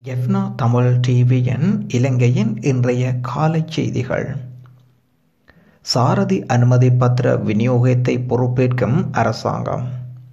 எஃப்னா தமிழ் டிவியின் இலங்கையின் இன்றைய காலைச் செய்திகள் சாரதி அனுமதி பத்திர விநியோகத்தை பொறுப்பேற்கும் அரசாங்கம்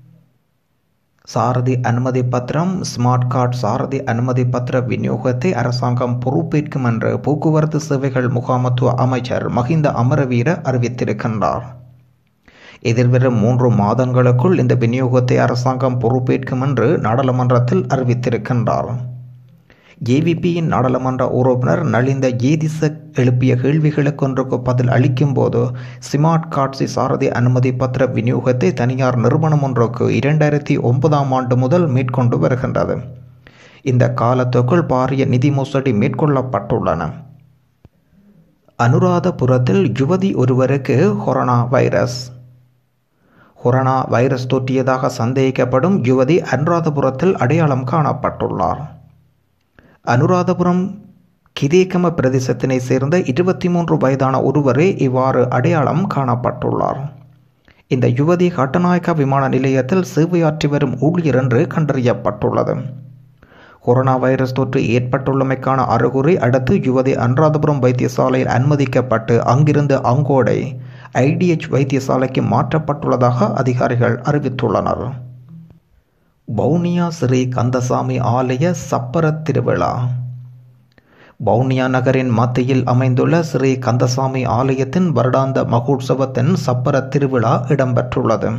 சாரதி அனுமதி பத்திரம் ஸ்மார்ட் கார்டு சாரதி அனுமதி பத்திர விநியோகத்தை அரசாங்கம் பொறுப்பேற்கும் என்று போக்குவரத்து சேவைகள் முகாமத்துவ அமைச்சர் மஹிந்த அமரவீர அறிவித்திருக்கின்றார் எதிர்வரும் மூன்று மாதங்களுக்குள் இந்த விநியோகத்தை அரசாங்கம் பொறுப்பேற்கும் என்று நாடாளுமன்றத்தில் அறிவித்திருக்கின்றார் ஏவிபியின் நாடாளுமன்ற உறுப்பினர் நலிந்த ஏதிசக் எழுப்பிய கேள்விகளுக்கு ஒன்றுக்கு பதில் அளிக்கும் போது ஸ்மார்ட் காட்சி சாரதி அனுமதி பத்திர விநியோகத்தை தனியார் நிறுவனம் ஒன்றுக்கு இரண்டாயிரத்தி ஒன்பதாம் ஆண்டு முதல் மேற்கொண்டு வருகின்றது இந்த காலத்துக்குள் பாரிய நிதி மோசடி மேற்கொள்ளப்பட்டுள்ளன அனுராதபுரத்தில் யுவதி ஒருவருக்கு கொரோனா வைரஸ் கொரோனா வைரஸ் தொற்றியதாக சந்தேகிக்கப்படும் யுவதி அனுராதபுரத்தில் அடையாளம் காணப்பட்டுள்ளார் அனுராதபுரம் கிதேகம பிரதேசத்தினை சேர்ந்த இருபத்தி மூன்று வயதான ஒருவரே இவ்வாறு அடையாளம் காணப்பட்டுள்ளார் இந்த யுவதி கட்டநாயக்கா விமான நிலையத்தில் சேவையாற்றி வரும் ஊழியர் என்று கண்டறியப்பட்டுள்ளது கொரோனா வைரஸ் தொற்று ஏற்பட்டுள்ளமைக்கான அறிகுறி அடுத்து யுவதி அனுராதபுரம் வைத்தியசாலையில் அனுமதிக்கப்பட்டு அங்கிருந்து அங்கோடை ஐடிஎச் வைத்தியசாலைக்கு மாற்றப்பட்டுள்ளதாக அதிகாரிகள் அறிவித்துள்ளனர் வவுனியா ஸ்ரீ கந்தசாமி ஆலய சப்பர திருவிழா வவுனியா நகரின் மத்தியில் அமைந்துள்ள ஸ்ரீ கந்தசாமி ஆலயத்தின் வருடாந்த மகோற்சவத்தின் சப்பர திருவிழா இடம்பெற்றுள்ளது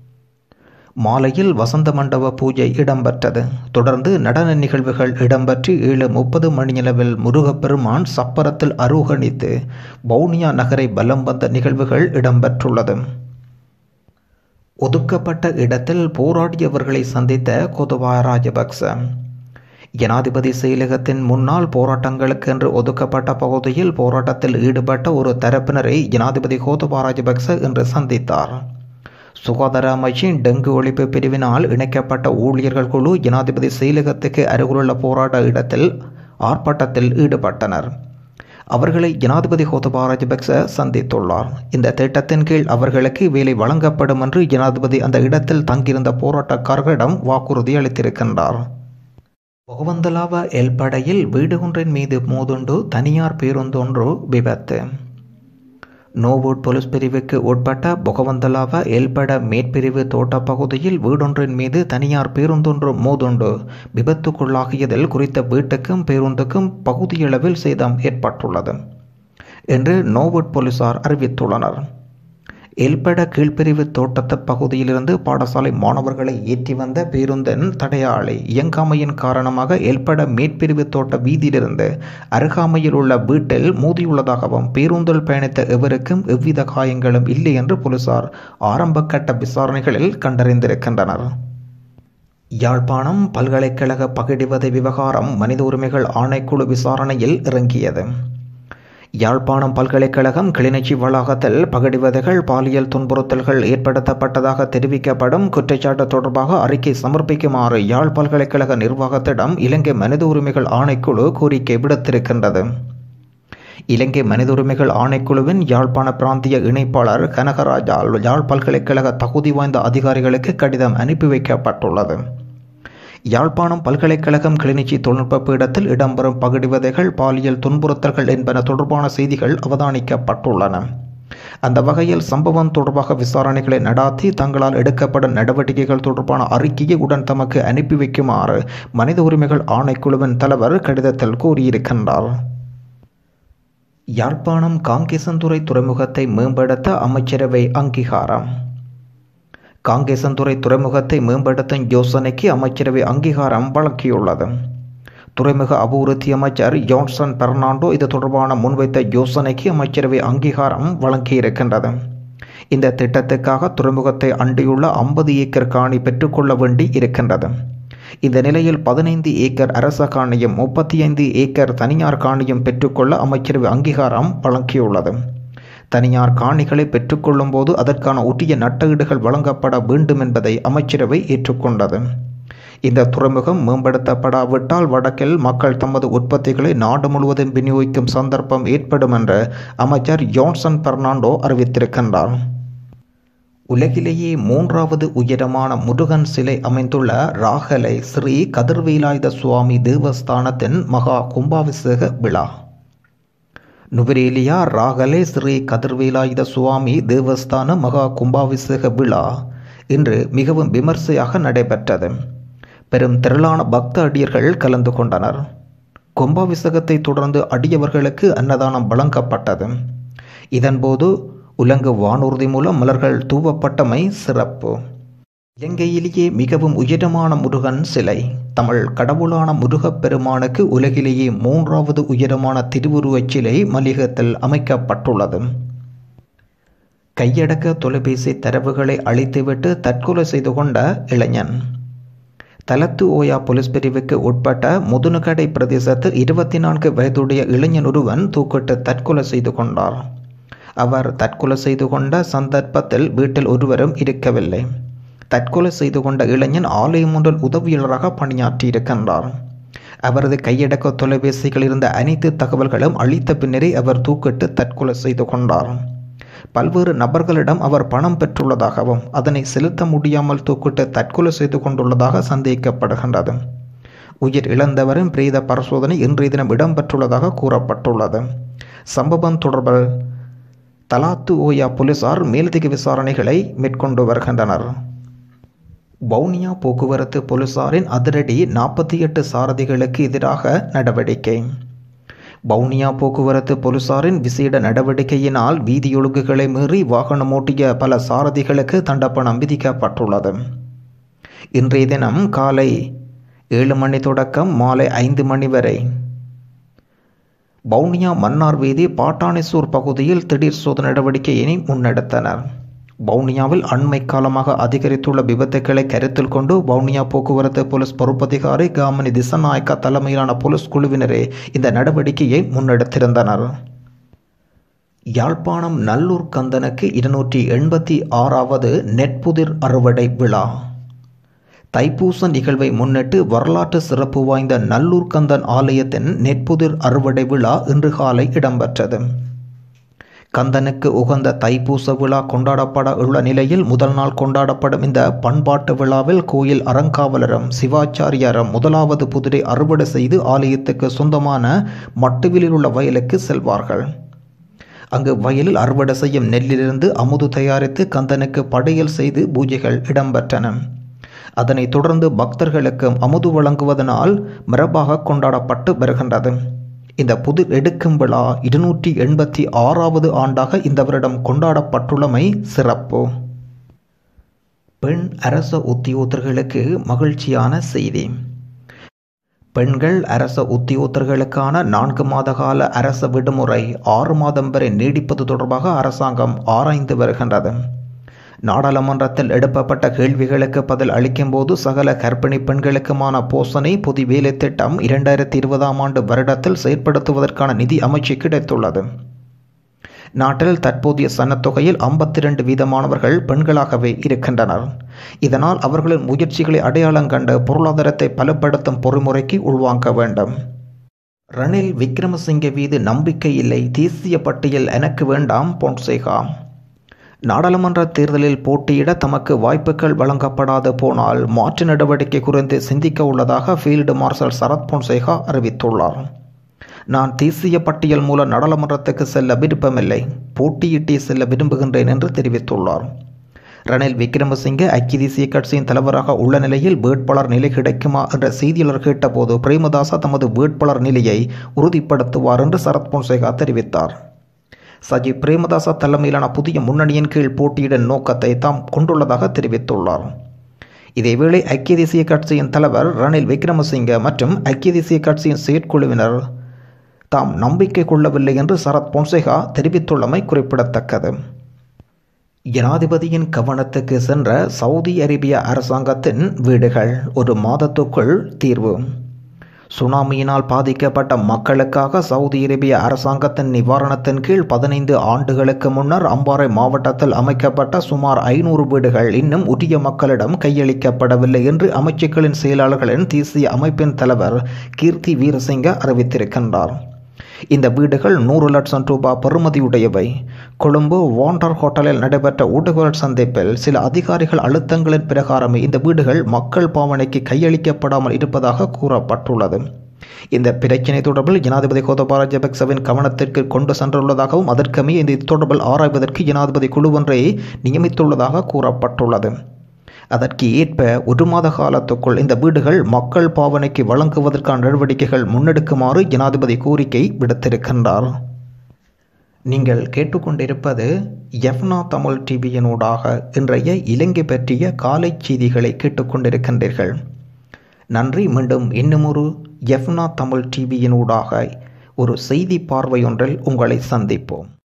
மாலையில் வசந்த மண்டப பூஜை இடம்பெற்றது தொடர்ந்து நடன நிகழ்வுகள் இடம்பெற்று ஏழு முப்பது மணியளவில் முருகப்பெருமான் சப்பரத்தில் அருகணித்து வவுனியா நகரை பலம் வந்த நிகழ்வுகள் இடம்பெற்றுள்ளது ஒதுக்கப்பட்ட இடத்தில் போராடியவர்களை சந்தித்த கோதபா ராஜபக்ச ஜனாதிபதி செயலகத்தின் முன்னாள் போராட்டங்களுக்கு என்று ஒதுக்கப்பட்ட பகுதியில் போராட்டத்தில் ஈடுபட்ட ஒரு தரப்பினரை ஜனாதிபதி கோதபா ராஜபக்ச இன்று சந்தித்தார் சுகாதார அமைச்சின் டெங்கு ஒழிப்பு பிரிவினால் இணைக்கப்பட்ட ஊழியர்கள் குழு ஜனாதிபதி செயலகத்துக்கு அருகிலுள்ள போராட்ட இடத்தில் ஆர்ப்பாட்டத்தில் ஈடுபட்டனர் அவர்களை ஜனாதிபதி கோத்தபா ராஜபக்ச சந்தித்துள்ளார் இந்த திட்டத்தின் கீழ் அவர்களுக்கு வேலை வழங்கப்படும் என்று ஜனாதிபதி அந்த இடத்தில் தங்கியிருந்த போராட்டக்காரர்களிடம் வாக்குறுதி அளித்திருக்கின்றார் பொகவந்தலாவ எல்படையில் வீடு ஒன்றின் மீது மோதுண்டு தனியார் பேருந்தொன்று விபத்து நோவூட் போலீஸ் பிரிவுக்கு உட்பட்ட பொகவந்தலாவ எல்பட மேற்பிரிவு தோட்ட பகுதியில் வீடொன்றின் மீது தனியார் பேருந்தொன்று மோதுண்டு விபத்துக்குள்ளாகியதில் குறித்த வீட்டுக்கும் பேருந்துக்கும் பகுதியளவில் சேதம் ஏற்பட்டுள்ளது என்று நோவூட் போலீசார் அறிவித்துள்ளனர் எல்பட கீழ்பிரிவு தோட்டத்து பகுதியிலிருந்து பாடசாலை மாணவர்களை ஏற்றி வந்த பேருந்தின் தடையாளை இயங்காமையின் காரணமாக எல்பட மேற்பிரிவு தோட்ட வீதியிலிருந்து அருகாமையில் உள்ள வீட்டில் மோதியுள்ளதாகவும் பேருந்தில் பயணித்த எவருக்கும் எவ்வித காயங்களும் இல்லை என்று போலீசார் ஆரம்ப கட்ட விசாரணைகளில் கண்டறிந்திருக்கின்றனர் யாழ்ப்பாணம் பல்கலைக்கழக பகிடிவதை விவகாரம் மனித உரிமைகள் ஆணைக்குழு விசாரணையில் இறங்கியது யாழ்ப்பாணம் பல்கலைக்கழகம் கிளிநொச்சி வளாகத்தில் பகடிவதைகள் பாலியல் துன்புறுத்தல்கள் ஏற்படுத்தப்பட்டதாக தெரிவிக்கப்படும் குற்றச்சாட்டு தொடர்பாக அறிக்கை சமர்ப்பிக்குமாறு யாழ் பல்கலைக்கழக நிர்வாகத்திடம் இலங்கை மனித உரிமைகள் ஆணைக்குழு கோரிக்கை விடுத்திருக்கின்றது இலங்கை மனித உரிமைகள் ஆணைக்குழுவின் யாழ்ப்பாண பிராந்திய இணைப்பாளர் கனகராஜா யாழ் பல்கலைக்கழக தகுதி வாய்ந்த அதிகாரிகளுக்கு கடிதம் அனுப்பி வைக்கப்பட்டுள்ளது யாழ்ப்பாணம் பல்கலைக்கழகம் கிளிநொச்சி தொழில்நுட்ப பீடத்தில் இடம்பெறும் பகுடிவதைகள் பாலியல் துன்புறுத்தல்கள் என்பன தொடர்பான செய்திகள் அவதானிக்கப்பட்டுள்ளன அந்த வகையில் சம்பவம் தொடர்பாக விசாரணைகளை நடாத்தி தங்களால் எடுக்கப்படும் நடவடிக்கைகள் தொடர்பான அறிக்கையை உடன் தமக்கு அனுப்பி வைக்குமாறு மனித உரிமைகள் ஆணைக்குழுவின் தலைவர் கடிதத்தில் கூறியிருக்கின்றார் யாழ்ப்பாணம் காங்கேசன்துறை துறைமுகத்தை மேம்படுத்த அமைச்சரவை அங்கீகாரம் காங்கேசன்துறை துறைமுகத்தை மேம்படுத்தும் யோசனைக்கு அமைச்சரவை அங்கீகாரம் வழங்கியுள்ளது துறைமுக அபிவிருத்தி அமைச்சர் ஜான்சன் பெர்னாண்டோ இது தொடர்பான முன்வைத்த யோசனைக்கு அமைச்சரவை அங்கீகாரம் வழங்கியிருக்கின்றது இந்த திட்டத்துக்காக துறைமுகத்தை அண்டியுள்ள ஐம்பது ஏக்கர் காணி பெற்றுக்கொள்ள வேண்டி இருக்கின்றது இந்த நிலையில் பதினைந்து ஏக்கர் அரச காணியும் முப்பத்தி ஐந்து ஏக்கர் தனியார் காணியும் பெற்றுக்கொள்ள அமைச்சரவை அங்கீகாரம் வழங்கியுள்ளது தனியார் காணிகளை பெற்றுக்கொள்ளும் போது அதற்கான உரிய நட்டஈடுகள் வழங்கப்பட வேண்டும் என்பதை அமைச்சரவை ஏற்றுக்கொண்டது இந்த துறைமுகம் மேம்படுத்தப்படாவிட்டால் வடக்கில் மக்கள் தமது உற்பத்திகளை நாடு முழுவதும் விநியோகிக்கும் சந்தர்ப்பம் ஏற்படும் என்று அமைச்சர் ஜான்சன் பெர்னாண்டோ அறிவித்திருக்கின்றார் உலகிலேயே மூன்றாவது உயரமான முருகன் சிலை அமைந்துள்ள ராகலை ஸ்ரீ கதிர்வேலாயுத சுவாமி தேவஸ்தானத்தின் மகா கும்பாபிஷேக விழா நுவரேலியா ராகலை ஸ்ரீ கதிர்வேலாயுத சுவாமி தேவஸ்தான மகா கும்பாபிஷேக விழா இன்று மிகவும் விமர்சையாக நடைபெற்றது பெரும் திரளான பக்த அடியர்கள் கலந்து கொண்டனர் கும்பாபிஷேகத்தை தொடர்ந்து அடியவர்களுக்கு அன்னதானம் வழங்கப்பட்டது இதன்போது உலங்கு வானூர்தி மூலம் மலர்கள் தூவப்பட்டமை சிறப்பு இலங்கையிலேயே மிகவும் உயரமான முருகன் சிலை தமிழ் கடவுளான முருகப் பெருமானுக்கு உலகிலேயே மூன்றாவது உயரமான திருவுருவச் சிலை மலிகத்தில் அமைக்கப்பட்டுள்ளது கையடக்க தொலைபேசி தரவுகளை அழித்துவிட்டு தற்கொலை செய்து கொண்ட இளைஞன் தலத்து ஓயா போலீஸ் பிரிவுக்கு உட்பட்ட முதுனுகடை பிரதேசத்தில் இருபத்தி நான்கு வயதுடைய இளைஞன் ஒருவன் தூக்கிட்டு தற்கொலை செய்து கொண்டார் அவர் தற்கொலை செய்து கொண்ட சந்தர்ப்பத்தில் வீட்டில் ஒருவரும் இருக்கவில்லை தற்கொலை செய்து கொண்ட இளைஞன் ஆலயம் ஒன்றில் உதவியாளராக பணியாற்றியிருக்கின்றார் அவரது கையடக்க தொலைபேசியில் இருந்த அனைத்து தகவல்களும் அளித்த பின்னரே அவர் தூக்கிட்டு தற்கொலை செய்து கொண்டார் பல்வேறு நபர்களிடம் அவர் பணம் பெற்றுள்ளதாகவும் அதனை செலுத்த முடியாமல் தூக்கிட்டு தற்கொலை செய்து கொண்டுள்ளதாக சந்தேகிக்கப்படுகின்றது உயிர் இழந்தவரின் பிரேத பரிசோதனை இன்றைய தினம் இடம்பெற்றுள்ளதாக கூறப்பட்டுள்ளது சம்பவம் தொடர்பில் தலாத்து ஓயா போலீசார் மேலதிக விசாரணைகளை மேற்கொண்டு வருகின்றனர் வவுனியா போக்குவரத்து போலீசாரின் அதிரடி நாற்பத்தி எட்டு சாரதிகளுக்கு எதிராக நடவடிக்கை வவுனியா போக்குவரத்து போலீசாரின் விசேட நடவடிக்கையினால் வீதியொழுங்குகளை மீறி வாகனம் ஓட்டிய பல சாரதிகளுக்கு தண்டப்பணம் விதிக்கப்பட்டுள்ளது இன்றைய தினம் காலை ஏழு மணி தொடக்கம் மாலை ஐந்து மணி வரை வவுனியா மன்னார் வீதி பாட்டானேசூர் பகுதியில் திடீர் சோதனை நடவடிக்கையினை முன்னெடுத்தனர் வவுனியாவில் அண்மை காலமாக அதிகரித்துள்ள விபத்துக்களை கருத்தில் கொண்டு வவுனியா போக்குவரத்து போலீஸ் பொறுப்பதிகாரி காமினி திசநாயக்கா தலைமையிலான போலீஸ் குழுவினரே இந்த நடவடிக்கையை முன்னெடுத்திருந்தனர் யாழ்ப்பாணம் நல்லூர் கந்தனுக்கு இருநூற்றி எண்பத்தி ஆறாவது நெற்புதிர் அறுவடை விழா தைப்பூச நிகழ்வை முன்னிட்டு வரலாற்று சிறப்பு வாய்ந்த நல்லூர் கந்தன் ஆலயத்தின் நெற்புதிர் அறுவடை விழா இன்று காலை இடம்பெற்றது கந்தனுக்கு உகந்த தைப்பூச விழா கொண்டாடப்பட உள்ள நிலையில் முதல் நாள் கொண்டாடப்படும் இந்த பண்பாட்டு விழாவில் கோயில் அறங்காவலரும் சிவாச்சாரியாரும் முதலாவது புதிரை அறுவடை செய்து ஆலயத்துக்கு சொந்தமான மட்டுவிலில் உள்ள வயலுக்கு செல்வார்கள் அங்கு வயலில் அறுவடை செய்யும் நெல்லிலிருந்து அமுது தயாரித்து கந்தனுக்கு படையல் செய்து பூஜைகள் இடம்பெற்றன அதனைத் தொடர்ந்து பக்தர்களுக்கு அமுது வழங்குவதனால் மிரபாக கொண்டாடப்பட்டு வருகின்றது இந்த புதிர் எடுக்கும் விழா இருநூற்றி எண்பத்தி ஆறாவது ஆண்டாக இந்த வருடம் கொண்டாடப்பட்டுள்ளமை சிறப்பு பெண் அரச உத்தியோகர்களுக்கு மகிழ்ச்சியான செய்தி பெண்கள் அரச உத்தியோகர்களுக்கான நான்கு மாத கால அரச விடுமுறை ஆறு மாதம் வரை நீடிப்பது தொடர்பாக அரசாங்கம் ஆராய்ந்து வருகின்றது நாடாளுமன்றத்தில் எழுப்பப்பட்ட கேள்விகளுக்கு பதில் அளிக்கும்போது சகல கர்ப்பிணி பெண்களுக்குமான போசனை பொது வேலை திட்டம் இரண்டாயிரத்தி இருபதாம் ஆண்டு வருடத்தில் செயற்படுத்துவதற்கான நிதி அமைச்சு கிடைத்துள்ளது நாட்டில் தற்போதைய சனத்தொகையில் ஐம்பத்தி ரெண்டு வீதமானவர்கள் பெண்களாகவே இருக்கின்றனர் இதனால் அவர்களின் முயற்சிகளை அடையாளம் கண்டு பொருளாதாரத்தை பலப்படுத்தும் பொறிமுறைக்கு உள்வாங்க வேண்டும் ரணில் விக்ரமசிங்க மீது நம்பிக்கை இல்லை தேசிய பட்டியல் எனக்கு வேண்டாம் பொன்சேகா நாடாளுமன்ற தேர்தலில் போட்டியிட தமக்கு வாய்ப்புகள் வழங்கப்படாது போனால் மாற்று நடவடிக்கை குறித்து சிந்திக்க உள்ளதாக ஃபீல்டு மார்ஷல் சரத் பொன்சேகா அறிவித்துள்ளார் நான் தேசிய பட்டியல் மூலம் நாடாளுமன்றத்துக்கு செல்ல விருப்பமில்லை போட்டியிட்டே செல்ல விரும்புகின்றேன் என்று தெரிவித்துள்ளார் ரணில் விக்ரமசிங்கே ஐக்கிய தேசிய கட்சியின் தலைவராக உள்ள நிலையில் வேட்பாளர் நிலை கிடைக்குமா என்ற செய்தியாளர் கேட்டபோது பிரேமதாசா தமது வேட்பாளர் நிலையை உறுதிப்படுத்துவார் என்று சரத் பொன்சேகா தெரிவித்தார் சஜித் பிரேமதாசா தலைமையிலான புதிய முன்னணியின் கீழ் போட்டியிட நோக்கத்தை தாம் கொண்டுள்ளதாக தெரிவித்துள்ளார் இதேவேளை ஐக்கிய தேசிய கட்சியின் தலைவர் ரணில் விக்ரமசிங்க மற்றும் ஐக்கிய தேசிய கட்சியின் செயற்குழுவினர் தாம் நம்பிக்கை கொள்ளவில்லை என்று சரத் பொன்சேகா தெரிவித்துள்ளமை குறிப்பிடத்தக்கது ஜனாதிபதியின் கவனத்துக்கு சென்ற சவுதி அரேபிய அரசாங்கத்தின் வீடுகள் ஒரு மாதத்துக்குள் தீர்வு சுனாமியினால் பாதிக்கப்பட்ட மக்களுக்காக சவுதி அரேபிய அரசாங்கத்தின் நிவாரணத்தின் கீழ் பதினைந்து ஆண்டுகளுக்கு முன்னர் அம்பாறை மாவட்டத்தில் அமைக்கப்பட்ட சுமார் ஐநூறு வீடுகள் இன்னும் உரிய மக்களிடம் கையளிக்கப்படவில்லை என்று அமைச்சுக்களின் செயலாளர்களின் தேசிய அமைப்பின் தலைவர் கீர்த்தி வீரசிங்க அறிவித்திருக்கின்றார் இந்த வீடுகள் நூறு லட்சம் ரூபாய் பெறுமதியுடையவை கொழும்பு வாண்டர் ஹோட்டலில் நடைபெற்ற ஊடகங்கள் சந்திப்பில் சில அதிகாரிகள் அழுத்தங்களின் பிரகாரமே இந்த வீடுகள் மக்கள் பாவனைக்கு கையளிக்கப்படாமல் இருப்பதாக கூறப்பட்டுள்ளது இந்த பிரச்சினை தொடர்பில் ஜனாதிபதி கோதபாய ராஜபக்சவின் கவனத்திற்கு கொண்டு சென்றுள்ளதாகவும் அதற்கமே இந்த தொடர்பில் ஆராய்வதற்கு ஜனாதிபதி குழு ஒன்றை நியமித்துள்ளதாக கூறப்பட்டுள்ளது அதற்கு ஏற்ப ஒரு மாத காலத்துக்குள் இந்த வீடுகள் மக்கள் பாவனைக்கு வழங்குவதற்கான நடவடிக்கைகள் முன்னெடுக்குமாறு ஜனாதிபதி கோரிக்கை விடுத்திருக்கின்றார் நீங்கள் கேட்டுக்கொண்டிருப்பது எஃப்னா தமிழ் டிவியினூடாக இன்றைய இலங்கை பற்றிய காலை செய்திகளை கேட்டுக்கொண்டிருக்கின்றீர்கள் நன்றி மீண்டும் இன்னுமொரு எஃப்னா தமிழ் டிவியினூடாக ஒரு செய்தி பார்வையொன்றில் உங்களை சந்திப்போம்